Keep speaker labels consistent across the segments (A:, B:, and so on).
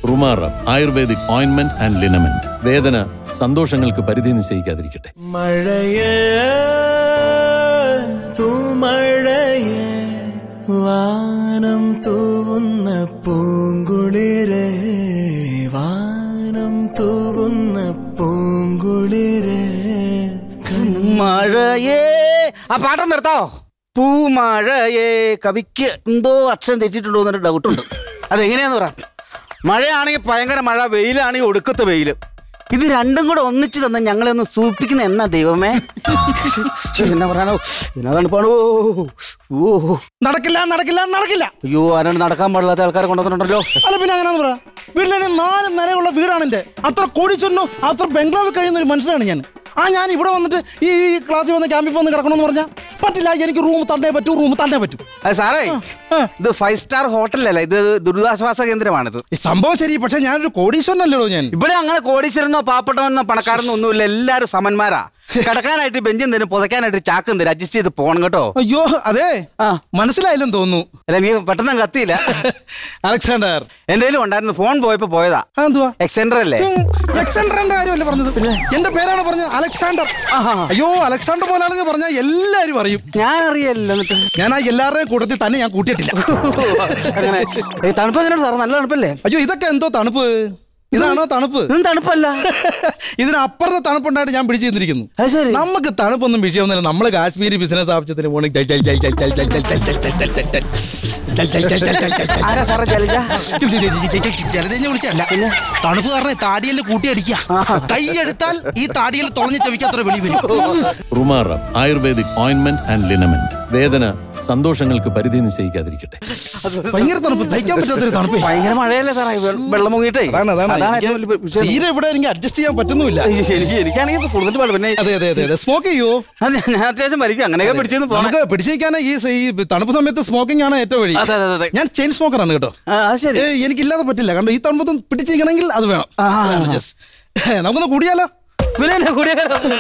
A: റുമാറം ayurvedic ഓയിൻമെന്റ് and ലിനമെന്റ് വേദന സന്തോഷങ്ങൾക്ക് പരിധി നിശ്ചയിക്കാതിരിക്കട്ടെ
B: മഴയേ തൂമഴയേ വാനം തൂവുന്ന പൂങ്കുളിരേ വാനം തൂവുന്ന പൂങ്കുളിരേ
C: മഴയേ ആ പാട്ടം നിർത്താവോ പൂമഴയേ കവിക്ക് എന്തോ അക്ഷരം തെറ്റിയിട്ടുണ്ടോ എന്നൊരു ഡൗട്ടുണ്ട് അതെങ്ങനെയാന്ന് പറ മഴയാണെങ്കിൽ ഭയങ്കര മഴ വെയിലാണെങ്കിൽ ഒടുക്കത്തെ വെയില് ഇത് രണ്ടും കൂടെ ഒന്നിച്ച് തന്നെ ഞങ്ങളെ ഒന്ന് സൂപ്പിക്കുന്ന എന്നാ ദൈവമേ ശ്ശെ, എന്നാ പറയാനോ എന്നാ തണുപ്പാണോ ഓ
D: നടക്കില്ല നടക്കില്ല നടക്കില്ല
C: അയ്യോ ആരാണ് നടക്കാൻ പാടില്ലാത്ത ആൾക്കാരെ കൊണ്ടുവന്നിട്ടുണ്ടല്ലോ
D: അല്ല പിന്നെ അങ്ങനെയാന്ന് പറ വീട്ടിലെ നാല് നിലയുള്ള വീടാണ് എന്റെ അത്ര കോടിച്ചൊന്നോ അത്ര ബംഗ്ലാവിൽ കഴിയുന്ന ഒരു മനുഷ്യനാണ് ഞാൻ ആ ഞാൻ ഇവിടെ വന്നിട്ട് ഈ ഈ ക്ലാസ്സിൽ വന്ന് ക്യാമ്പിൽ വന്ന് കിടക്കണമെന്ന് പറഞ്ഞാൽ പറ്റില്ല എനിക്ക് റൂം തന്നേ പറ്റൂ റൂം തന്നേ പറ്റൂ
C: അത് സാറേ ഇത് ഫൈവ് സ്റ്റാർ ഹോട്ടലല്ല ഇത് ദുരിതാശ്വാസ കേന്ദ്രമാണിത്
D: ഈ സംഭവം ശരി പക്ഷെ ഞാനൊരു കോടീശ്വരനല്ലല്ലോ ഞാൻ
C: ഇവിടെ അങ്ങനെ കോടീശ്വരനോ പാവപ്പെട്ടവനോ പണക്കാരനോ ഒന്നുമില്ല എല്ലാരും സമന്മാരാ കിടക്കാനായിട്ട് ബെഞ്ചും തരും പുതയ്ക്കാനായിട്ട് ചാക്കും തരും അഡ്ജസ്റ്റ് ചെയ്ത് പോകണം കേട്ടോ
D: അയ്യോ അതെ
C: ആ.
D: മനസ്സിലായില്ലെന്ന് തോന്നുന്നു
C: അല്ല നീ പെട്ടെന്ന് അങ്ങ് കത്തിയില്ല
D: അലക്സാണ്ടർ
C: എന്റെ കയ്യിലും ഉണ്ടായിരുന്നു ഫോൺ പോയപ്പോ പോയതാ
D: ആ, എന്തുവാ
C: എക്സെൻഡർ അല്ലേ
D: അലക്സാണ്ടറിന്റെ കാര്യമല്ലേ പറഞ്ഞത് എന്റെ പേരാണ് പറഞ്ഞത് അലക്സാണ്ടർ അയ്യോ അലക്സാണ്ടർ പോലാണെന്ന് പറഞ്ഞാൽ എല്ലാരും അറിയും
C: ഞാൻ അറിയല്ലോ എന്നിട്ട്
D: ഞാൻ ആ എല്ലാവരുടെയും കൂട്ടത്തിൽ തന്നെ ഞാൻ കൂട്ടിയിട്ടില്ല
C: അങ്ങനെ ഏയ്, തണുപ്പ് എങ്ങനെയാണ് സാർ നല്ല തണുപ്പല്ലേ
D: അയ്യോ ഇതൊക്കെ എന്തോ തണുപ്പ് ഇതാണോ തണുപ്പ്
C: ഇതും തണുപ്പല്ല
D: ഇതിനപ്പുറത്തെ തണുപ്പുണ്ടായിട്ട് ഞാൻ പിടിച്ചു തന്നിരിക്കുന്നു
C: അത് ശരി
D: നമുക്ക് തണുപ്പൊന്നും വിഷയമൊന്നുമില്ല നമ്മള് കാശ്മീരി ബിസിനസ് ആവശ്യത്തിന് പോണി
C: ആരാ സാറേ ജലജ
D: ജലതഞ്ഞ വിളിച്ചല്ല തണുപ്പ് കാരണം താടിയിൽ കൂട്ടിയടിക്കുക കൈ എടുത്താൽ ഈ താടിയിൽ തുളഞ്ഞ ചെവിക്കത്ര വെളി വരും
A: റുമാറം ആയുർവേദിക് ഓയിൻമെന്റ് ആൻഡ് ലിനമെന്റ് വേദന സന്തോഷങ്ങൾക്ക് പരിധി നിശ്ചയിക്കാതിരിക്കട്ടെ
D: ഭയങ്കര തണുപ്പ് തയ്ക്കാൻ പറ്റാത്തൊരു തണുപ്പ്
C: ഭയങ്കര മഴയല്ലേ സാറേ വെ- വെള്ളം മുങ്ങിയിട്ടേ
D: അതാണ് അതാണ്
C: ഏറ്റവും വലിയ
D: എനിക്ക്
C: വിഷയം.
D: തീരെ ഇവിടെ എനിക്ക് അഡ്ജസ്റ്റ് ചെയ്യാൻ പറ്റുന്നുമില്ല
C: അയ്യോ, എനിക്ക് എനിക്കാണെങ്കിൽ ഇപ്പൊ കൂടുതൽ പാട് പിന്നെ
D: അതെ അതെ അതെ അതെ സ്മോക്ക് ചെയ്യോ
C: അത് ഞാൻ അത്യാവശ്യം വലിക്കും അങ്ങനെയൊക്കെ പിടിച്ചെന്ന് പോകണം
D: നമുക്ക് പിടിച്ചിരിക്കാൻ ഈ സ- ഈ തണുപ്പ് സമയത്ത് സ്മോക്കിംഗ് ആണ് ഏറ്റവും വഴി
C: അതെ അതെ അതെ
D: ഞാൻ ചെയിൻ സ്മോക്കർ ആണ് കേട്ടോ
C: ആ അത് ശരി
D: ഏയ് എനിക്കില്ലാതെ പറ്റില്ല കാരണം ഈ തണുപ്പത്തും പിടിച്ചിരിക്കണമെങ്കിൽ അത് വേണം
C: ആ.
D: അതാണ് just. നമുക്കൊന്ന് കൂടിയാലോ
C: പിന്നെ എന്നെ കൂടിയ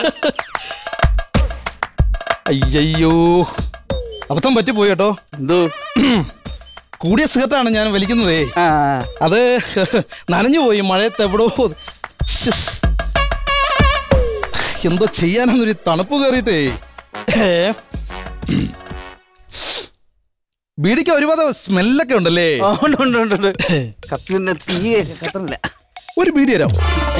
D: അയ്യോ അബദ്ധം പറ്റിപ്പോയി കേട്ടോ
C: എന്തോ
D: കൂടിയ സിഗരറ്റാണ് ഞാൻ വലിക്കുന്നതേ
C: ആ
D: അത് നനഞ്ഞു പോയി മഴയത്ത് എവിടോ ശ്ശ്. എന്തോ ചെയ്യാനൊന്നൊരു തണുപ്പ് കയറിയിട്ടേ ഏ. ബീഡിക്ക് ഒരുപാട് സ്മെല്ലൊക്കെ ഉണ്ടല്ലേ
C: ആ, ഉണ്ട് ഉണ്ട് ഉണ്ട് ഉണ്ട് കത്തിന്റെ തീ കത്തണില്ല
D: ഒരു ബീഡി തരാം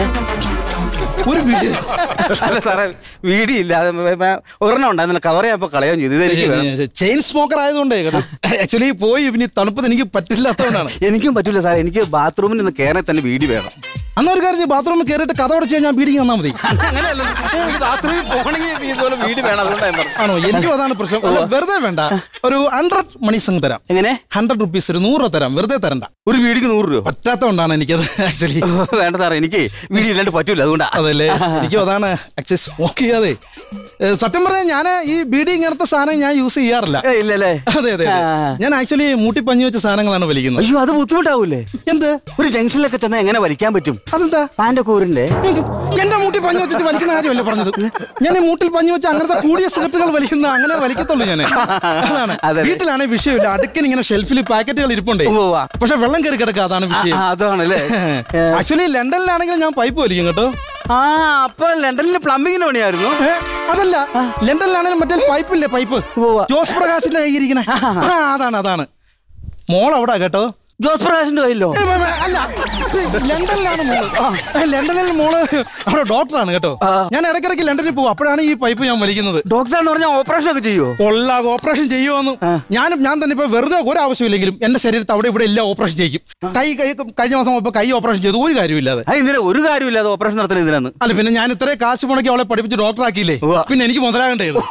D: ഒരു ബീഡി തരാം
C: അല്ല സാറേ വീടിയില്ല അത് വേ- വേ- ഒരെണ്ണം ഉണ്ടായിരുന്നില്ല കവർ ചെയ്യാൻ കളയാൻ ചെയ്തു ഇതെനിക്ക് വേണം
D: ചെയിൻ സ്മോക്കർ ആയതുകൊണ്ടേ കേട്ടോ ആക്ച്വലി പോയി ഇനി തണുപ്പത്ത് എനിക്ക് പറ്റില്ലാത്തതുകൊണ്ടാണ്
C: എനിക്കും പറ്റൂല സാറേ എനിക്ക് ബാത്റൂമിൽ നിന്ന് കയറി തന്നെ വീടി വേണം
D: അന്ന് ഒരു കാര്യം ബാത്റൂമിൽ കയറിയിട്ട് കഥ അടച്ചു കഴിഞ്ഞാൽ ബീഡിങ് തന്നാൽ മതി
C: അങ്ങനെയല്ല എനിക്ക് ബാത്റൂമിൽ പോകണമെങ്കിൽ ഇതുപോലെ വീട് വേണം അതുകൊണ്ടാണ് ഞാൻ പറഞ്ഞത്
D: ആണോ എനിക്കും അതാണ് പ്രശ്നം അല്ല, വെറുതെ വേണ്ട ഒരു ഹൺഡ്രഡ് മണി സംഗ് തരാം
C: എങ്ങനെ
D: ഹൺഡ്രഡ് റുപ്പീസ് ഒരു നൂറ് രൂപ തരാം വെറുതെ തരണ്ട
C: ഒരു വീടിക്ക് നൂറ് രൂപ
D: പറ്റാത്തതുകൊണ്ടാണ് എനിക്കത് ആക്ച്വലി
C: വേണ്ട സാറേ എനിക്ക് വീട് ഇല്ലാണ്ട് പറ്റൂല അതുകൊണ്ടാ
D: അതല്ലേ എനിക്കും അതാണ് ആക്ച്വലി സ്മോക്ക് ചെയ്യാതെ ഏ, സത്യം പറഞ്ഞാൽ ഞാൻ ഈ ബീഡി ഇങ്ങനത്തെ സാധനം ഞാൻ യൂസ് ചെയ്യാറില്ല
C: ഏ, ഇല്ലല്ലേ
D: അതെ അതെ അതെ.
C: ആ.
D: ഞാൻ ആക്ച്വലി മൂട്ടി പഞ്ഞു വെച്ച സാധനങ്ങളാണ് വലിക്കുന്നത്
C: അയ്യോ അത് ബുദ്ധിമുട്ടാവൂലേ
D: എന്ത്
C: ഒരു ജംഗ്ഷനിലൊക്കെ ചെന്നാൽ എങ്ങനെ വലിക്കാൻ പറ്റും
D: അതെന്താ
C: പാൻ്റെ കൂറിന്റെ
D: എന്റെ മൂട്ടിൽ പഞ്ഞു വെച്ചിട്ട് വലിക്കുന്ന കാര്യമല്ലേ പറഞ്ഞത് ഞാൻ ഈ മൂട്ടിൽ പഞ്ഞു വെച്ച് അങ്ങനത്തെ കൂടിയ സിഗരറ്റുകൾ വലിക്കുന്ന അങ്ങനെ വലിക്കത്തുള്ളൂ ഞാൻ അതാണ്
C: അതെ.
D: വീട്ടിലാണെങ്കിൽ വിഷയമില്ല അടുക്കിന് ഇങ്ങനെ ഷെൽഫിൽ പാക്കറ്റുകൾ ഇരിപ്പുണ്ടേ
C: ഉവ്വ.
D: പക്ഷെ വെള്ളം കയറി കിടക്കുക അതാണ് വിഷയം
C: ആ, അതാണല്ലേ ഏ.
D: ആക്ച്വലി ലണ്ടനിലാണെങ്കിൽ ഞാൻ പൈപ്പ് വലിക്കും കേട്ടോ
C: ആ അപ്പൊ ലണ്ടനിൽ പ്ലംബിങ്ങിന് പണിയായിരുന്നു
D: ഏ, അതല്ല ലണ്ടനിലാണെങ്കിലും മറ്റേ പൈപ്പില്ലേ പൈപ്പ്
C: ഉവ്വ.
D: ജോസ് പ്രകാശിന്റെ കയ്യിരിക്കണേ ആ അതാണ് അതാണ് മോൾ അവിടെ കേട്ടോ
C: ജോസ് പ്രകാശിന്റെ കയ്യിലോ
D: ഏ, ഏ, ഏ, അല്ല ലണ്ടനിലാണ് മോള് ഏ, ലണ്ടനിൽ മോള് അവിടെ ഡോക്ടറാണ് കേട്ടോ
C: ആ.
D: ഞാൻ ഇടയ്ക്കിടയ്ക്ക് ലണ്ടനിൽ പോകും അപ്പോഴാണ് ഈ പൈപ്പ് ഞാൻ വലിക്കുന്നത്
C: ഡോക്ടർ എന്ന് പറഞ്ഞാൽ ഓപ്പറേഷൻ ഒക്കെ ചെയ്യുവോ
D: കൊള്ള ഓപ്പറേഷൻ ചെയ്യുമെന്ന് ഞാനും ഞാൻ തന്നെ ഇപ്പൊ വെറുതെ ഒരു ആവശ്യമില്ലെങ്കിലും എന്റെ ശരീരത്തിൽ അവിടെ ഇവിടെ എല്ലാം ഓപ്പറേഷൻ ചെയ്യും കൈ കൈ കഴിഞ്ഞ മാസം ഇപ്പൊ കൈ ഓപ്പറേഷൻ ചെയ്തു ഒരു കാര്യമില്ലാതെ
C: അത് ഇതിന് ഒരു കാര്യമില്ല അത് ഓപ്പറേഷൻ നടത്തുന്നത് ഇതിനാന്ന്
D: അല്ല പിന്നെ ഞാൻ ഇത്രയും കാശ് മുടക്കി അവളെ പഠിപ്പിച്ച് ഡോക്ടറാക്കിയില്ലേ
C: ഉവ്വ.
D: പിന്നെ എനിക്ക് മുതലാകണ്ടേത്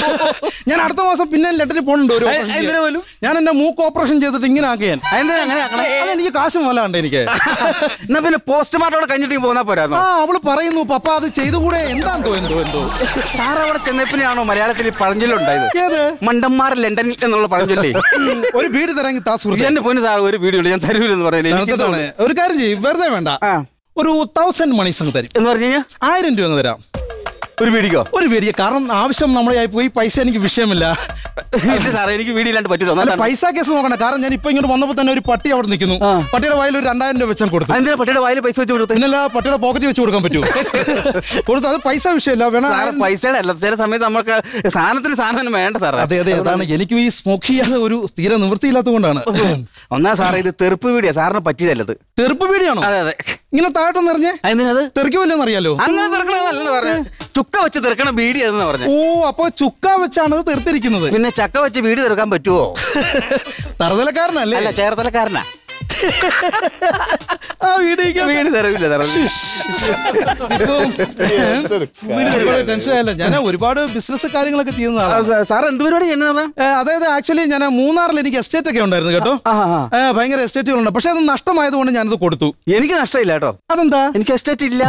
D: ഞാൻ അടുത്ത മാസം പിന്നെ ലണ്ടനിൽ പോകണുണ്ട് ഒരു
C: ഏ,
D: operation
C: എന്തിനു
D: ചെയ്യാൻ.
C: പോലും?
D: ഞാൻ എന്റെ മൂക്ക് ഓപ്പറേഷൻ ചെയ്തിട്ട് ഇങ്ങനെ ആക്കിയാൻ
C: അതെന്തിനാ അങ്ങനെ ആക്കണേ?
D: അതെനിക്ക് കാശ് മുതലാണ്ട് എനിക്ക്
C: എന്നാ പിന്നെ പോസ്റ്റ്മോർട്ടം കഴിഞ്ഞിട്ട് പോന്നാ പോരാന്നോ
D: ആ അവള് പറയുന്നു പപ്പ അത് ചെയ്തുകൂടെ എന്താന്തോ എന്തോ എന്തോ
C: സാർ അവിടെ ചെന്നപ്പിനെയാണോ മലയാളത്തിൽ ഈ പഴഞ്ചൊല്ലുണ്ടായത്
D: ഏത്
C: മണ്ടന്മാർ ലണ്ടനിൽ എന്നുള്ള പഴഞ്ചൊല്ലേ
D: ഒരു വീട് തരാങ്കി താ സുഹൃത്ത്
C: എന്റെ പൊന്ന് സാർ ഒരു വീഡിയോ ഞാൻ തരൂലെന്ന് പറയുന്നത് എനിക്ക്
D: തണുത്തതാണ്. ഒരു കാര്യം ചെയ്യും വെറുതെ വേണ്ട
C: ആ.
D: ഒരു തൗസൻഡ് മണീസ് അങ്ങ് തരും
C: എന്ന് പറഞ്ഞു കഴിഞ്ഞാൽ
D: ആയിരം രൂപ അങ്ങ് തരാം
C: ഒരു വീടിക്കോ
D: ഒരു വീഡിയോ കാരണം ആവശ്യം നമ്മളെ ആയി പോയി പൈസ എനിക്ക് വിഷയമില്ല
C: ഇല്ല സാറേ എനിക്ക് വീടില്ലാണ്ട് പറ്റൂല
D: അല്ല
C: ഒന്നാം
D: പൈസ കേസ് നോക്കണം കാരണം ഞാൻ ഇപ്പൊ ഇങ്ങോട്ട് വന്നപ്പോ തന്നെ ഒരു പട്ടി അവിടെ നിൽക്കുന്നു
C: ആ.
D: പട്ടിയുടെ വായിൽ ഒരു രണ്ടായിരം രൂപ വെച്ചാൽ കൊടുത്തു
C: എന്തിനാ പട്ടിയുടെ വായിൽ പൈസ വെച്ച് കൊടുത്തത്
D: പിന്നല്ല പട്ടിയുടെ പോക്കറ്റ് വെച്ച് കൊടുക്കാൻ പറ്റുമോ കൊടുത്തു അത് പൈസ വിഷയമില്ല വേണം
C: സാറ് പൈസയുടെ അല്ല ചില സമയത്ത് നമുക്ക് സാധനത്തിന് സാധനം വേണ്ട സാറേ
D: അതെ അതെ അതാണ് എനിക്കും ഈ സ്മോക്ക് ചെയ്യാതെ ഒരു തീരെ നിവൃത്തിയില്ലാത്തത് കൊണ്ടാണ്
C: ഒന്നാ സാറേ ഇത് തെറുപ്പ് വീടിയാ സാറിന് പറ്റിയതല്ലത്
D: തെറുപ്പ് വീടിയാണോ
C: അതെ അതെ
D: ഇങ്ങനെ താഴോട്ടൊന്ന് അറിഞ്ഞേ
C: എന്തിനത്
D: തെറിക്കുമല്ലോന്ന് അറിയാലോ
C: അങ്ങനെ തെറുക്കണമെന്നല്ലെന്ന് പറഞ്ഞു ചുക്ക വെച്ച് തെറുക്കണ ബീഡി അതെന്ന് പറഞ്ഞു
D: ഓ അപ്പൊ ചുക്ക വെച്ചാണ് അത് തെറുത്തിരിക്കുന്നത്
C: പിന്നെ ചക്ക വെച്ച് വീട് തീർക്കാൻ പറ്റുമോ
D: തറുതലക്കാരനല്ലേ
C: അല്ല ചേർത്തലക്കാരനാ
D: ആ വീടിക്ക്
C: വീട് തരവില്ല തറ
D: ടെൻഷൻ ആയല്ലോ ഞാൻ ഒരുപാട് ബിസിനസ് കാര്യങ്ങളൊക്കെ ചെയ്യുന്ന ആളാണ്
C: സാർ എന്ത് പരിപാടി ചെയ്യുന്നതാണ്
D: ഏ, അതായത് ആക്ച്വലി ഞാൻ മൂന്നാറിൽ എനിക്ക് എസ്റ്റേറ്റ് ഒക്കെ ഉണ്ടായിരുന്നു കേട്ടോ
C: ആ, ആ.
D: ഏ, ഭയങ്കര എസ്റ്റേറ്റുകളുണ്ട് പക്ഷെ അത് നഷ്ടമായതുകൊണ്ട് ഞാനത് കൊടുത്തു
C: എനിക്ക് നഷ്ടമില്ല കേട്ടോ
D: അതെന്താ
C: എനിക്ക് എസ്റ്റേറ്റ് ഇല്ല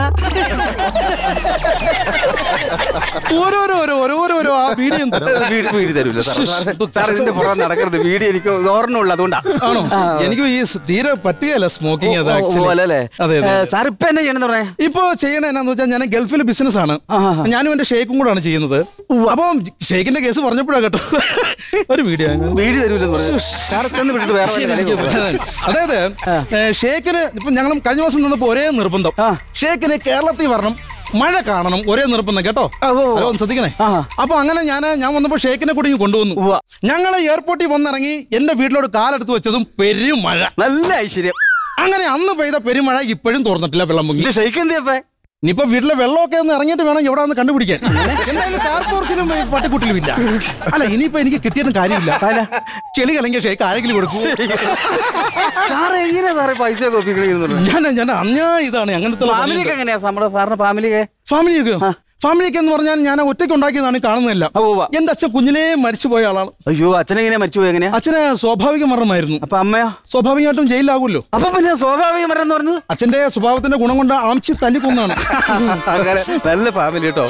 D: ഓരോരോ ഓരോ ഓരോരോ ആ വീഡിയോ തരാം
C: വീട് വീട് തരൂല സാർ സാർ ഇതിന്റെ പുറം നടക്കരുത് വീട് എനിക്ക് ഓർമ്മയുള്ള അതുകൊണ്ടാ
D: ആണോ എനിക്ക് ഈ സ് തീരെ പറ്റുകയല്ല സ്മോക്കിംഗ് അത്
C: ഓ, ഓ,
D: actually.
C: അല്ലല്ലേ
D: അതെ അതെ
C: ഏ, സാർ ഇപ്പൊ എന്നാ ചെയ്യണമെന്ന് പറഞ്ഞേ
D: ഇപ്പൊ ചെയ്യണ എന്നാന്ന് വെച്ചാൽ ഞാൻ ഗൾഫിൽ ബിസിനസ് ആണ്
C: ആ, ആ.
D: ഞാനും എന്റെ ഷേക്കും കൂടാണ് ചെയ്യുന്നത് അപ്പം ഷേക്കിന്റെ കേസ് പറഞ്ഞപ്പോഴാ കേട്ടോ ഒരു വീഡിയോ
C: വീട് തരൂലെന്ന് പറഞ്ഞു സാർ ചെന്ന് വിട്ടിട്ട് വേറെ വല്ല കടയിൽ പോകും.
D: അതായത് ഏ, ഷേക്കിന് ഇപ്പൊ ഞങ്ങളും കഴിഞ്ഞ ദിവസം നിന്നപ്പോ ഒരേ നിർബന്ധം
C: ആ.
D: ഷേക്കിന് കേരളത്തിൽ വരണം മഴ കാണണം ഒരേ നിർബന്ധം കേട്ടോ
C: ആ, ഉവ്വ് ഉവ്വ്.
D: ഹലോ, ഒന്ന് ശ്രദ്ധിക്കണേ
C: ആ.
D: അപ്പൊ അങ്ങനെ ഞാൻ ഞാൻ വന്നപ്പോ ഷേക്കിനെ കൂടി ഇങ്ങ് കൊണ്ടുവന്നു
C: ഉവ്വ.
D: ഞങ്ങള് എയർപോർട്ടിൽ വന്നിറങ്ങി എന്റെ വീട്ടിലോട് കാലെടുത്ത് വെച്ചതും പെരുമഴ
C: നല്ല ഐശ്വര്യം
D: അങ്ങനെ അന്ന് പെയ്ത പെരുമഴ ഇപ്പോഴും തുറന്നിട്ടില്ല വെള്ളം പൊങ്ങി
C: ഇത് ഷെയ്ക്ക് എന്തിയപ്പേ
D: ഇനിയിപ്പോ വീട്ടിലെ വെള്ളമൊക്കെ ഒന്ന് ഇറങ്ങിയിട്ട് വേണം എവിടെ ഒന്ന് കണ്ടുപിടിക്കാൻ എന്തായാലും കാർപോർച്ചിലും പട്ടിക്കുട്ടിലും ഇല്ല അല്ല ഇനിയിപ്പോ എനിക്ക് കിട്ടിയിട്ടും കാര്യമില്ല ചെളി കലങ്ങിയ ഷേക്ക് ആരെങ്കിലും കൊടുക്കൂ
C: സാർ എങ്ങനെയാ സാറേ പൈസ ഒപ്പിക്കണെന്ന്
D: ഞാൻ ഞാൻ അന്യാ ഇതാണ് അങ്ങനത്തെ
C: ഫാമിലിയൊക്കെ എങ്ങനെയാ നമ്മുടെ സാറിന്റെ ഫാമിലിയൊക്കെ
D: ഫാമിലിയൊക്കെ ഫാമിലിയൊക്കെ എന്ന് പറഞ്ഞാൽ ഞാൻ ഒറ്റയ്ക്ക് ഉണ്ടാക്കിയതാണ് ഈ കാണുന്നതല്ല
C: ആ, ഉവ്വ.
D: എന്റെ അച്ഛൻ കുഞ്ഞിലേ മരിച്ചുപോയ ആളാണ്
C: അയ്യോ അച്ഛനെങ്ങനെയാ മരിച്ചുപോയി എങ്ങനെയാ
D: അച്ഛന് സ്വാഭാവിക മരണമായിരുന്നു
C: അപ്പൊ അമ്മയോ
D: സ്വാഭാവികമായിട്ടും ജയിലിലാകുമല്ലോ
C: അപ്പൊ പിന്നെ സ്വാഭാവിക മരം എന്ന് പറഞ്ഞത്
D: അച്ഛന്റെ സ്വഭാവത്തിന്റെ ഗുണം കൊണ്ട് ആംച്ചി തല്ലിക്കൊന്നാണ്
C: അങ്ങനെ നല്ല ഫാമിലി കേട്ടോ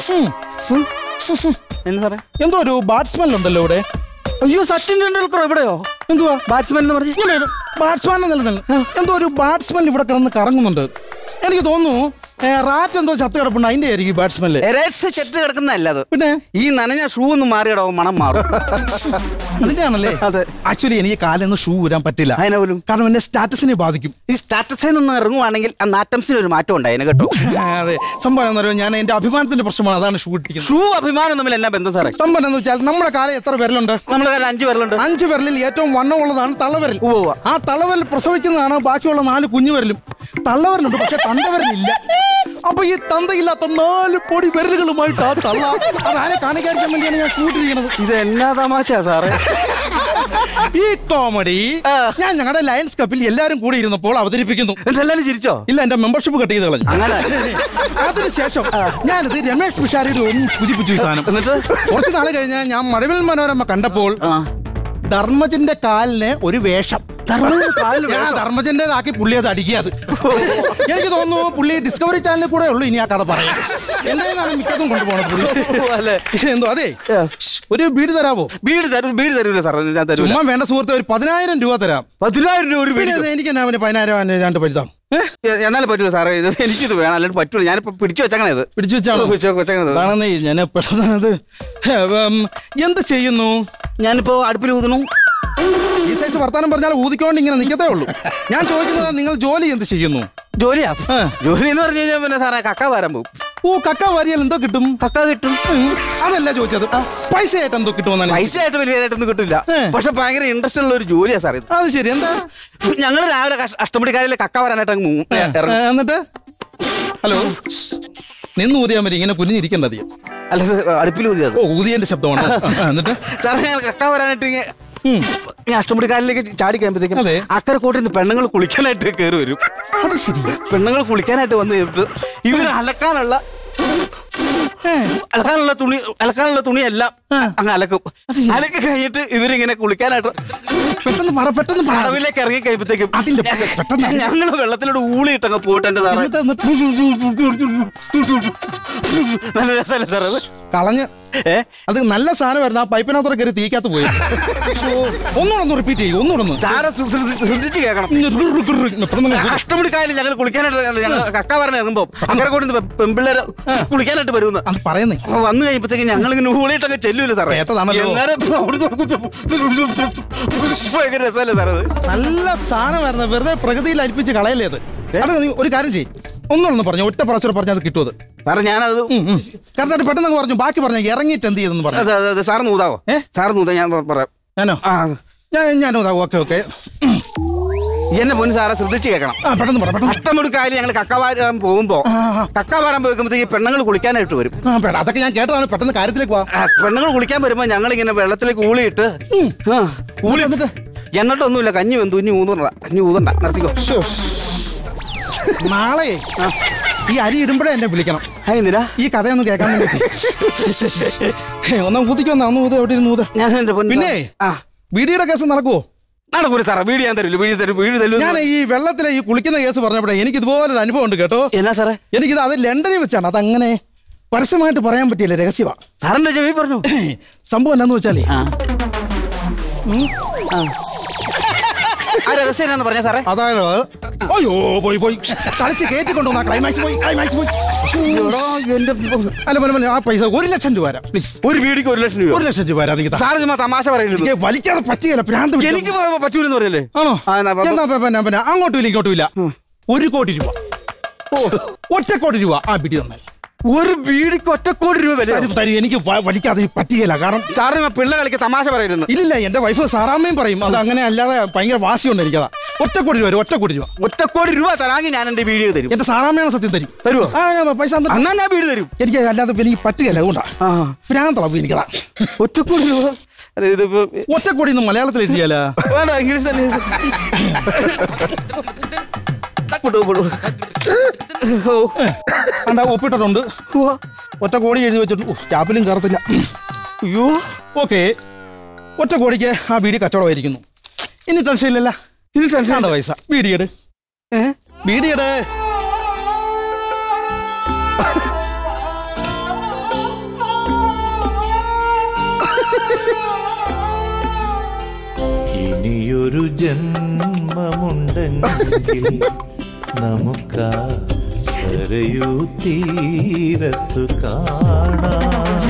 C: എന്ന് സാറേ
D: എന്തോ ഒരു ബാറ്റ്സ്മാൻ ഉണ്ടല്ലോ ഇവിടെ
C: അയ്യോ സച്ചിൻ ടെണ്ടുൽക്കർ എവിടെയോ
D: എന്തുവാ
C: ബാറ്റ്സ്മാൻ എന്ന് പറഞ്ഞു
D: ബാറ്റ്സ്മാൻ നിലനിൽ എന്തോ ഒരു ബാറ്റ്സ്മാൻ ഇവിടെ കിടന്ന് കറങ്ങുന്നുണ്ട് എനിക്ക് തോന്നുന്നു ഏ, റാറ്റ് എന്തോ ചത്ത് കിടപ്പുണ്ട് അതിന്റെ ആയിരിക്കും ഈ ബാറ്റ്സ്മാനില്
C: എരേസ് ചെറ്റ് കിടക്കുന്നതല്ല അത്
D: പിന്നെ
C: ഈ നനഞ്ഞ ഷൂ ഒന്ന് മാറിയിടോ മണം മാറും
D: അതിന്റെ ആണല്ലേ
C: അതെ.
D: ആക്ച്വലി എനിക്ക് കാലൊന്നും ഷൂ ഊരാൻ പറ്റില്ല
C: അതിനെ പോലും
D: കാരണം എന്റെ സ്റ്റാറ്റസിനെ ബാധിക്കും
C: ഈ സ്റ്റാറ്റസിൽ നിന്ന് ഇറങ്ങുവാണെങ്കിൽ ആ നാറ്റംസിന് ഒരു മാറ്റം ഉണ്ടായേനെ കേട്ടോ
D: ആ, അതെ സംഭവം എന്താ പറയുക ഞാൻ എന്റെ അഭിമാനത്തിന്റെ പ്രശ്നമാണ് അതാണ് ഷൂ ഇട്ടിരിക്കുന്നത്
C: ഷൂ അഭിമാനം തമ്മിൽ എന്നാ ബന്ധം സാറേ
D: സംഭവം എന്ന് വെച്ചാൽ നമ്മുടെ കാലം എത്ര വിരലുണ്ട്
C: നമ്മുടെ കയ്യിൽ അഞ്ചു പേരുണ്ട്
D: അഞ്ച് വിരലിൽ ഏറ്റവും വണ്ണമുള്ളതാണ് തള്ളവിരൽ
C: ഉവ്വ് ഉവ്വ്.
D: ആ തള്ളവിരൽ പ്രസവിക്കുന്നതാണ് ബാക്കിയുള്ള നാല് കുഞ്ഞുവിരലും തള്ളവിരലുണ്ട് പക്ഷെ തന്തവിരലില്ല അപ്പൊ ഈ തന്തയില്ലാത്ത നാല് പൊടി വിരലുകളുമായിട്ട് ആ തള്ള അതാരെ കാണിക്കാതിരിക്കാൻ വേണ്ടിയാണ് ഞാൻ ഷൂട്ടിരിക്കുന്നത്
C: ഇത് എന്നാ തമാശ സാറേ
D: ഈ കോമഡി ഞാൻ ഞങ്ങളുടെ ലയൺസ് കപ്പിൽ എല്ലാരും കൂടി ഇരുന്നപ്പോൾ അവതരിപ്പിക്കുന്നു
C: എന്നിട്ട് എല്ലാരും ചിരിച്ചോ
D: ഇല്ല എന്റെ മെമ്പർഷിപ്പ് കട്ട് ചെയ്ത് കളഞ്ഞു
C: അങ്ങനെ
D: അതിനുശേഷം ഞാനിത് രമേഷ് പിഷാരിയുടെ ഒന്നും സൂചിപ്പിച്ചു ഈ സാധനം
C: എന്നിട്ട്
D: കുറച്ച് നാൾ കഴിഞ്ഞ് ഞാൻ മഴവിൽ മനോരമ കണ്ടപ്പോൾ
C: ആ.
D: ധർമ്മജന്റെ കാലിന് ഒരു വേഷം
C: ധർമ്മജന്റെ കാലിന്
D: ഞാൻ ധർമ്മജന്റേതാക്കി പുള്ളി അത് അടിക്കുക അത് എനിക്ക് തോന്നുന്നു പുള്ളി ഡിസ്കവറി ചാനലിൽ കൂടെ ഉള്ളൂ ഇനി ആ കഥ പറയാം എന്തായാലും മിക്കതും കൊണ്ടുപോകണം പുള്ളി
C: അല്ലേ
D: എന്തോ അതെ ഒരു വീട് തരാവോ
C: വീട് തരൂ വീട് തരൂല സാർ ഞാൻ തരൂല
D: ചുമ്മാ വേണ്ട സുഹൃത്തെ ഒരു പതിനായിരം രൂപ തരാം
C: പതിനായിരം രൂപ ഒരു
D: പിന്നെ
C: വീട്
D: അത് എനിക്ക് എന്നാ അവന് പതിനായിരം ഞാൻ പൈസാം
C: എ- എന്നാലും പറ്റൂല സാറേ ഇത് എനിക്കിത് വേണം അല്ലാണ്ട് പറ്റൂല ഞാനിപ്പോ പിടിച്ചു വെച്ചങ്ങനെ ഇത്
D: പിടിച്ചു വെച്ചാണോ
C: പിടിച്ചു വെച്ചങ്ങനെ
D: അതാണെന്നേ ഞാൻ പെട്ടെന്ന് അത് ഉം, എന്ത് ചെയ്യുന്നു
C: ഞാനിപ്പോ അടുപ്പിൽ ഊതുന്നു
D: ഈ സൈസ് വർത്താനം പറഞ്ഞാൽ ഊതിക്കൊണ്ട് ഇങ്ങനെ നിൽക്കത്തേ ഉള്ളൂ ഞാൻ ചോദിക്കുന്നത് നിങ്ങൾ ജോലി എന്ത് ചെയ്യുന്നു
C: ജോലിയാ
D: ആ.
C: ജോലി എന്ന് പറഞ്ഞു കഴിഞ്ഞാൽ പിന്നെ സാറേ കക്ക വരാൻ പോകും
D: ഓ കക്ക വാരിയാൽ എന്തോ കിട്ടും
C: കക്ക കിട്ടും
D: ഉം, അതല്ല ചോദിച്ചത് പൈസ ആയിട്ട് എന്തോ കിട്ടുമെന്നാണ്
C: പൈസ ആയിട്ട് വലിയതായിട്ടൊന്നും കിട്ടില്ല
D: ഏ.
C: പക്ഷെ ഭയങ്കര ഇൻട്രസ്റ്റ് ഉള്ള ഒരു ജോലിയാ സാർ ഇത്
D: അത് ശരി എന്താ
C: ഞങ്ങൾ രാവിലെ കഷ്- അഷ്ടമുടിക്കാരിൽ കക്ക വരാനായിട്ട് അങ്ങ് മൂ-
D: ഏ,
C: ഇറങ്ങും
D: എന്നിട്ട് ഹലോ നിന്ന് ഊതിയാൻ പറ്റും ഇങ്ങനെ കുനിഞ്ഞിരിക്കേണ്ടത്
C: അല്ല സാർ, അടുപ്പിൽ ഊതിയത്
D: ഓ ഊതിയന്റെ ശബ്ദമാണ് ആ, എന്നിട്ട്
C: സാറേ ഞങ്ങൾ കക്ക വരാനായിട്ട് ഇങ്ങനെ ഈ അഷ്ടമുടിക്കാരിലേക്ക് ചാടി കഴിയുമ്പോഴത്തേക്കും
D: അതെ.
C: അക്കരെ കൂട്ടിൽ നിന്ന് പെണ്ണുങ്ങൾ കുളിക്കാനായിട്ട് കയറി വരും
D: അത് ശരി
C: പെണ്ണുങ്ങൾ കുളിക്കാനായിട്ട് വന്ന് കഴിഞ്ഞിട്ട് ഇവർ അലക്കാനുള്ള അലക്കാനുള്ള തുണി അലക്കാനുള്ള തുണിയെല്ലാം അങ്ങ് അലക്കും അലക്ക് കഴിഞ്ഞിട്ട് ഇവരിങ്ങനെ കുളിക്കാനായിട്ട്
D: പെട്ടെന്ന് പറ പെട്ടെന്ന് പറ
C: കടവിലേക്ക് ഇറങ്ങി കഴിയുമ്പോഴത്തേക്കും
D: അതിന്റെ പെട്ടെന്ന്
C: ഞങ്ങൾ വെള്ളത്തിലൂടെ ഊളിയിട്ടങ്ങ് പോയിട്ട് എന്റെ സാറേ
D: എന്നിട്ട് എന്നിട്ട്
C: നല്ല രസമല്ലേ സാർ അത്
D: കളഞ്ഞ്
C: ഏ
D: അത് നല്ല സാധനമായിരുന്നു ആ പൈപ്പിനകത്തോടെ കയറി തീക്കകത്ത് പോയി ഒന്നുകൂടെ ഒന്ന് റിപ്പീറ്റ് ചെയ്യും ഒന്നുകൂടെ ഒന്ന്
C: സാറെ ശ്ര- ശ്ര- ശ്രദ്ധിച്ച് കേൾക്കണം
D: പെട്ടെന്ന്
C: കഷ്ടമുടി കായലിൽ ഞങ്ങൾ കുളിക്കാനായിട്ട് ഞങ്ങൾ കക്ക പറഞ്ഞ ഇറങ്ങുമ്പോ അങ്ങനെ കൊണ്ട് പെമ്പിള്ളേര് കുളിക്കാനായിട്ട് വരുമെന്ന്
D: അത് പറയുന്നേ
C: അപ്പൊ വന്നു കഴിയുമ്പോഴത്തേക്ക് ഞങ്ങൾ ഇങ്ങനെ ഊളിയിട്ടൊക്കെ ചെല്ലൂല സാറേ
D: കേട്ടതാണല്ലോ.
C: അന്നേരം അവിടുന്ന് ഭയങ്കര രസമല്ലേ സാറേ അത്
D: നല്ല സാധനമായിരുന്നു വെറുതെ പ്രകൃതിയിൽ അരിപ്പിച്ച് കളയല്ലേ അത് അത് നീ ഒരു കാര്യം ചെയ്യും ഒന്നുകൂടെ പറഞ്ഞു ഒറ്റ പ്രാവശ്യം പറഞ്ഞാൽ അത് കിട്ടും അത്
C: സാറേ ഞാനത്
D: കറക്റ്റായിട്ട് പെട്ടെന്ന് അങ്ങ് പറഞ്ഞു ബാക്കി പറഞ്ഞു ഇറങ്ങിയിട്ട് എന്ത് ചെയ്തെന്ന് പറഞ്ഞു
C: അതെ അതെ അതെ സാറ് നൂതാവോ
D: ഏ?
C: സാറ് നൂതാ ഞാൻ പ- പറയാം
D: ഞാനോ
C: ആ
D: ഞാൻ ഞാനോ ഓക്കെ ഓക്കെ
C: എന്നെ പൊന്ന് സാറെ ശ്രദ്ധിച്ച് കേൾക്കണം
D: ആ പെട്ടെന്ന് പറ പെട്ടെന്ന്
C: അഷ്ടമുടി കായലിൽ ഞങ്ങൾ കക്ക വാരാൻ പോകുമ്പോ കക്ക വാരാൻ പോയിക്കുമ്പോഴത്തേക്ക് പെണ്ണുങ്ങൾ കുളിക്കാനായിട്ട് വരും
D: ആ പേടാ അതൊക്കെ ഞാൻ കേട്ടതാണ് പെട്ടെന്ന് കാര്യത്തിലേക്ക് പോവാം
C: ആ, പെണ്ണുങ്ങൾ കുളിക്കാൻ വരുമ്പോ ഞങ്ങൾ ഇങ്ങനെ വെള്ളത്തിലേക്ക് ഊളിയിട്ട് ആ, ഊളി
D: എന്നിട്ട്
C: എന്നിട്ടൊന്നുമില്ല കഞ്ഞി വെന്തു ഇനി ഊതണ്ട കഞ്ഞി ഊതണ്ട നിർത്തിക്കോ
D: ശ്ശോ. നാളെ ഈ അരി ഇടുമ്പോഴേ എന്നെ വിളിക്കണം
C: എന്തിനാ
D: ഈ കഥയൊന്ന് കേൾക്കാൻ വേണ്ടിട്ട് ഒന്ന് ഊതിക്കൊന്നാ ഒന്ന് ഊത എവിടെ ഇരുന്ന് ഊത
C: ഞാൻ എന്റെ പൊന്ന്
D: പിന്നെ
C: ആ
D: വീടിയുടെ കേസ് നടക്കുവോ
C: നടക്കൂല സാറേ വീട് ഞാൻ തരില്ല വീട് തരും വീട് തരും
D: ഞാൻ ഈ വെള്ളത്തിലെ ഈ കുളിക്കുന്ന കേസ് പറഞ്ഞപ്പോഴേ എനിക്ക് ഇതുപോലെ ഒരു അനുഭവം ഉണ്ട് കേട്ടോ
C: എന്നാ സാറേ
D: എനിക്കിത് അത് ലണ്ടനിൽ വെച്ചാണ് അതങ്ങനെ പരസ്യമായിട്ട് പറയാൻ പറ്റിയില്ല രഹസ്യമാ
C: സാറിന്റെ ചെവി പറഞ്ഞു
D: സംഭവം എന്നാന്ന് വെച്ചാലേ
C: ആ ആ രഹസ്യം എന്നാന്ന് പറഞ്ഞ സാറേ
D: അതായത് അയ്യോ പോയി പോയി കളിച്ച് കയറ്റിക്കൊണ്ടുവന്ന ക്ലൈമാക്സ് പോയി ക്ലൈമാക്സ് പോയി
C: എടാ, എന്റെ
D: അല്ല പോലെ പോലെ ആ പൈസ ഒരു ലക്ഷം രൂപ തരാം പ്ലീസ്
C: ഒരു വീടിക്ക് ഒരു ലക്ഷം രൂപ
D: ഒരു ലക്ഷം രൂപ തരാം എനിക്ക്
C: സാറ് ചുമ്മാ തമാശ പറയുന്നത്
D: എനിക്ക് വലിക്കാതെ പറ്റിയല്ല ഭ്രാന്ത് പിടിച്ച-
C: എനിക്ക് പറ്റൂലെന്ന് പറഞ്ഞല്ലേ
D: ആണോ
C: ആ, എന്നാ, അപ്പൊ-
D: എന്നാ പ- പിന്നെ പിന്നെ അങ്ങോട്ടും ഇല്ല ഇങ്ങോട്ടും ഇല്ല ഒരു കോടി രൂപ ഒറ്റ കോടി രൂപ ആ പിടി തന്നാൽ
C: ഒരു വീടിക്ക് ഒറ്റക്കോടി രൂപ വില
D: തരും തരും എനിക്ക് വ- വലിക്കാതെ പറ്റിയല്ല കാരണം
C: സാറ് ചുമ്മാ പിള്ള കളിക്ക് തമാശ പറയുന്നു
D: ഇല്ലില്ല എന്റെ വൈഫ് സാറാമ്മയും പറയും അത് അങ്ങനെ അല്ലാതെ ഭയങ്കര വാശിയുണ്ട് എനിക്കതാ ഒറ്റ കോടി രൂപ വരും, ഒറ്റ കോടി രൂപ
C: ഒറ്റക്കോടി രൂപ തരാമെങ്കിൽ ഞാൻ എന്റെ വീഡിയോ തരും
D: എന്റെ സാറാമ്മയാണ് സത്യം തരും
C: തരുവോ?
D: ആ ഞാൻ പൈസ തന്നിട്ട്
C: എന്നാ ഞാൻ വീട് തരും
D: എനിക്ക് അല്ലാതെ എനിക്ക് പറ്റുകയല്ല അതുകൊണ്ടാ
C: ആ
D: ഭ്രാന്തളവ് എനിക്കതാ
C: ഒറ്റക്കോടി രൂപ അല്ല ഇതിപ്പോ
D: ഒറ്റ കോടി ഒന്നും മലയാളത്തിൽ എഴുതിയാല
C: വേണ്ട ഇംഗ്ലീഷ് തന്നെ വിടൂ, വിടൂ. ഓ,
D: കണ്ട ഒപ്പിട്ടിട്ടുണ്ട്
C: ഉവ്വ.
D: ഒറ്റ കോടി എഴുതി വെച്ചിട്ടുണ്ട് ഓ, ക്യാപ്പിലും കയറത്തില്ല
C: അയ്യോ
D: ഓക്കെ ഒറ്റ കോടിക്ക് ആ ബീഡി കച്ചവടമായിരിക്കുന്നു ഇനി ടെൻഷൻ ഇല്ലല്ല
C: ഇനി ടെൻഷൻ
D: വേണ്ട പൈസ ബീഡിയെട്
C: ഏ?
D: ബീഡിയെട്
B: ഇനിയൊരു ജന്മമുണ്ടെങ്കിൽ നമുക്കാ സരയൂ തീരത്തു കാണാം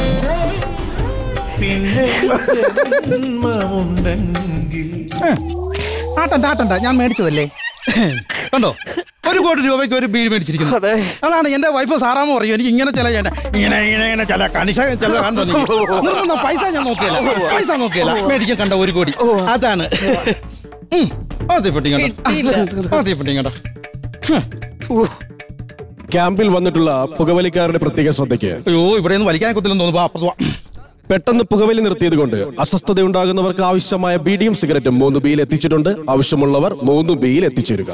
B: പിന്നെ ജന്മമുണ്ടെങ്കിൽ
D: ആട്ടണ്ട ആട്ടണ്ട ഞാൻ മേടിച്ചതല്ലേ കണ്ടോ ഒരു കോടി രൂപയ്ക്ക് ഒരു ബീഡി മേടിച്ചിരിക്കുന്നു
C: അതെ.
D: അതാണ് എന്റെ വൈഫ് സാറാമ പറയും എനിക്ക് ഇങ്ങനെ ചില ചെയ്യണ്ട ഇങ്ങനെ ഇങ്ങനെ ഇങ്ങനെ ചില കണിശ ചില കാണുന്നു നിർത്തുന്ന പൈസ ഞാൻ നോക്കിയല്ല പൈസ നോക്കിയല്ല മേടിക്കാൻ കണ്ട ഒരു കോടി അതാണ് ഉം. അതെ പെട്ടി കണ്ടോ അതെ പെട്ടി കണ്ടോ ഹ്.
E: ക്യാമ്പിൽ വന്നിട്ടുള്ള പുകവലിക്കാരുടെ പ്രത്യേക ശ്രദ്ധയ്ക്ക്
D: അയ്യോ ഇവിടെ നിന്ന് വലിക്കാൻ കൊത്തില്ലെന്ന് തോന്നുന്നു വാ, അപ്പുറത്ത് വാ.
E: പെട്ടെന്ന് പുകവലി നിർത്തിയത് കൊണ്ട് അസ്വസ്ഥതയുണ്ടാകുന്നവർക്ക് ആവശ്യമായ ബീഡിയും സിഗരറ്റും മൂന്ന് ബിയിൽ എത്തിച്ചിട്ടുണ്ട് ആവശ്യമുള്ളവർ മൂന്ന് ബിയിൽ എത്തിച്ചേരുക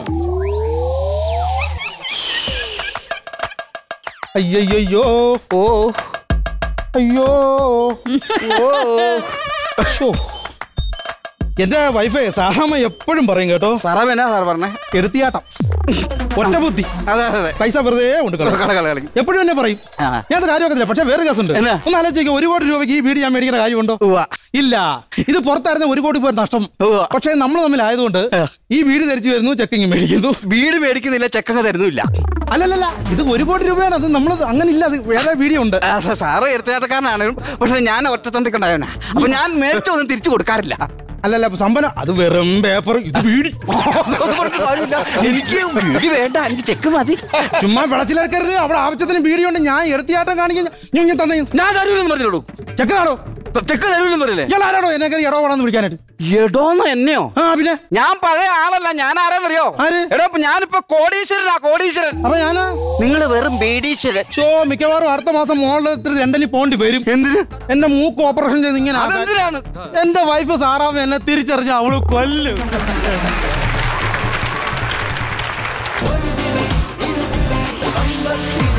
D: അയ്യയ്യോ
C: ഓ
D: അയ്യോ ഓ ശോ. എന്റെ വൈഫ് സാറാമ്മ എപ്പോഴും പറയും കേട്ടോ
C: സാറാ എന്നാ സാർ പറഞ്ഞേ
D: എടുത്തിയാട്ടം ഒറ്റ ബുദ്ധി
C: അതെ അതെ അതെ
D: പൈസ വെറുതെ ഉണ്ട് കളയും.
C: കള കള കളി
D: എപ്പോഴും എന്നെ പറയും
C: ആ.
D: ഞാൻ അത് കാര്യമാക്കത്തില്ല പക്ഷെ വേറെ കേസുണ്ട്
C: എന്നാ?
D: ഒന്ന് ആലോചിക്കുക ഒരു കോടി രൂപയ്ക്ക് ഈ വീട് ഞാൻ മേടിക്കുന്ന കാര്യമുണ്ടോ
C: ഉവ്വ.
D: ഇല്ല ഇത് പുറത്തായിരുന്ന ഒരു കോടി പേർ നഷ്ടം
C: ഉവ്വ.
D: പക്ഷെ നമ്മൾ തമ്മിലായതുകൊണ്ട്
C: ആ.
D: ഈ വീട് ധരിച്ചു വരുന്നു ചെക്കിങ് മേടിക്കുന്നു
C: വീട് മേടിക്കുന്നില്ല ചെക്കൊക്കെ തരുന്നില്ല
D: അല്ലല്ലല്ല ഇത് ഒരു കോടി രൂപയാണ് അത് നമ്മൾ അങ്ങനെ ഇല്ല അത് വേറെ വീഡിയോ ഉണ്ട്
C: ആ, സ- സാറ് എടുത്തുചാട്ടക്കാരനാണ് പക്ഷെ ഞാൻ ഒറ്റത്തന്തിക്കുണ്ടായവനാ അപ്പൊ ഞാൻ മേടിച്ചൊന്നും തിരിച്ചു കൊടുക്കാറില്ല
D: അല്ലല്ല സമ്പന്ന അത് വെറും പേപ്പർ ഇത് വീടി
C: അതൊന്നും പറഞ്ഞിട്ട് കാര്യമില്ല. എനിക്ക് വീട് വേണ്ട എനിക്ക് ചെക്ക് മതി
D: ചുമ്മാ വിളച്ചിലെടുക്കരുത് അവിടെ ആവശ്യത്തിന് വീഡിയോ ഉണ്ട് ഞാൻ എടുത്തിയാട്ടം കാണിക്കാൻ ഞാൻ ഞാൻ തന്നെ
C: ഞാൻ തരൂലെന്ന് പറഞ്ഞിട്ടുള്ളൂ
D: ചെക്ക് കാണോ
C: ചെക്ക് തരൂലെന്ന് പറഞ്ഞില്ലേ
D: ഇയാൾ ആരാടോ എന്നെ കയറി ഇടപെടാന്ന് വിളിക്കാനായിട്ട്
C: എടോന്ന് എന്നെയോ
D: ആ പിന്നെ
C: ഞാൻ പഴയ ആളല്ല ഞാൻ ആരാന്നറിയോ
D: ആര്?
C: എടോ ഇപ്പൊ ഞാനിപ്പോ കോടീശ്വരനാ കോടീശ്വരൻ
D: അപ്പൊ ഞാനാ
C: നിങ്ങൾ വെറും ബേഡീശ്വരൻ
D: ഷോ മിക്കവാറും അടുത്ത മാസം മോളിൽ ഇത്തിരി രണ്ടനി പോണ്ടി വരും
C: എന്തിന്
D: എന്റെ മൂക്ക് ഓപ്പറേഷൻ ചെയ്ത് ഇങ്ങനെ ആക്കാൻ.
C: അതെന്തിനാണ്
D: എന്റെ വൈഫ് സാറാമ്മ എന്നെ തിരിച്ചറിഞ്ഞ അവള് കൊല്ലും